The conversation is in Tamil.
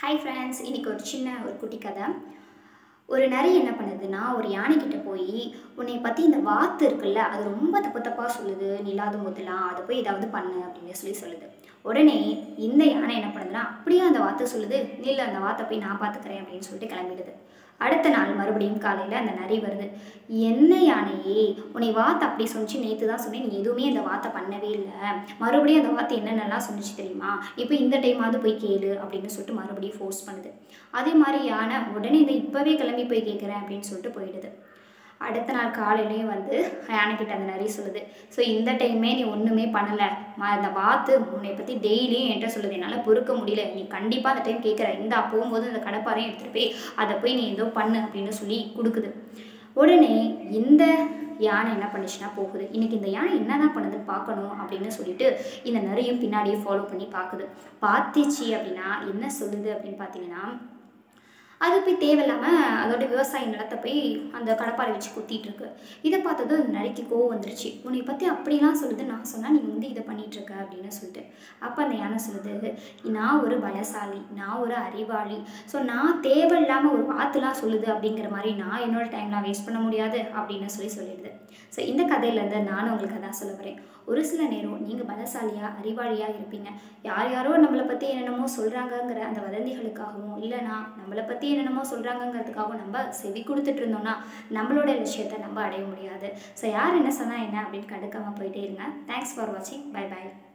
ஹாய் ஃப்ரெண்ட்ஸ் இன்னைக்கு ஒரு சின்ன ஒரு குட்டி கதை ஒரு நரி என்ன பண்ணுதுன்னா ஒரு யானைக்கிட்ட போய் உன்னை பற்றி இந்த வாத்து இருக்குல்ல அது ரொம்ப தப்பு தப்பாக சொல்லுது நீ இல்லாத போதெல்லாம் அதை போய் ஏதாவது பண்ணு அப்படின்னு சொல்லி சொல்லுது உடனே இந்த யானை என்ன பண்ணுதுன்னா அப்படியே அந்த வாத்து சொல்லுது இல்லை அந்த வாத்தை போய் நான் பார்த்துக்கிறேன் அப்படின்னு சொல்லிட்டு கிளம்பிடுது அடுத்த நாள் மறுபடியும் காலையில் அந்த நரி வருது என்ன யானையே உன்னை வாத்து அப்படி சொன்னிச்சு நேற்று தான் சொன்னேன் நீ எதுவுமே அந்த வாத்தை பண்ணவே இல்லை மறுபடியும் அந்த வாத்து என்னென்னலாம் சொன்னிச்சு தெரியுமா இப்போ இந்த டைமாவது போய் கேளு அப்படின்னு சொல்லிட்டு மறுபடியும் ஃபோர்ஸ் பண்ணுது அதே மாதிரி யானை உடனே இதை இப்போவே கிளம்பி போய் கேட்குறேன் அப்படின்னு சொல்லிட்டு போயிடுது அடுத்த நாள் காலையிலையும் வந்து யானைக்கிட்ட அந்த நரி சொல்லுது ஸோ இந்த டைமே நீ ஒன்றுமே பண்ணலை அந்த வாத்து உன்னை பற்றி டெய்லியும் என்கிட்ட சொல்லுது என்னால் பொறுக்க முடியல நீ கண்டிப்பாக அந்த டைம் கேட்குற இந்த போகும்போது அந்த கடப்பாரையும் எடுத்துகிட்டு போய் அதை போய் நீ ஏதோ பண்ணு அப்படின்னு சொல்லி கொடுக்குது உடனே இந்த யானை என்ன பண்ணுச்சுன்னா போகுது இன்னைக்கு இந்த யானை என்னதான் பண்ணுதுன்னு பார்க்கணும் அப்படின்னு சொல்லிட்டு இந்த நரியும் பின்னாடியே ஃபாலோ பண்ணி பார்க்குது பார்த்துச்சு அப்படின்னா என்ன சொல்லுது அப்படின்னு பார்த்தீங்கன்னா அது போய் தேவையில்லாமல் அதோட விவசாய நிலத்தை போய் அந்த கடப்பாரை வச்சு குத்திட்டு இருக்கு இதை பார்த்ததும் அந்த நரிக்கு கோவம் வந்துருச்சு உன்னை பற்றி அப்படிலாம் சொல்லுது நான் சொன்னால் நீ வந்து இதை பண்ணிட்டு இருக்க அப்படின்னு சொல்லிட்டு அப்போ அந்த யானை சொல்லுது நான் ஒரு பலசாலி நான் ஒரு அறிவாளி ஸோ நான் தேவையில்லாமல் ஒரு வாத்துலாம் சொல்லுது அப்படிங்கிற மாதிரி நான் என்னோட டைம்லாம் வேஸ்ட் பண்ண முடியாது அப்படின்னு சொல்லி சொல்லிடுது ஸோ இந்த கதையிலேருந்து நானும் உங்களுக்கு அதான் சொல்ல வரேன் ஒரு சில நேரம் நீங்கள் பலசாலியாக அறிவாளியாக இருப்பீங்க யார் யாரோ நம்மளை பற்றி என்னென்னமோ சொல்கிறாங்கங்கிற அந்த வதந்திகளுக்காகவும் இல்லைனா நம்மளை பற்றி என்னென்னமோ சொல்கிறாங்கங்கிறதுக்காகவும் நம்ம செவி கொடுத்துட்டு இருந்தோம்னா நம்மளோட விஷயத்தை நம்ம அடைய முடியாது ஸோ யார் என்ன சொன்னால் என்ன அப்படின்னு கடுக்காமல் போயிட்டே இருங்க தேங்க்ஸ் ஃபார் வாட்சிங் பை பை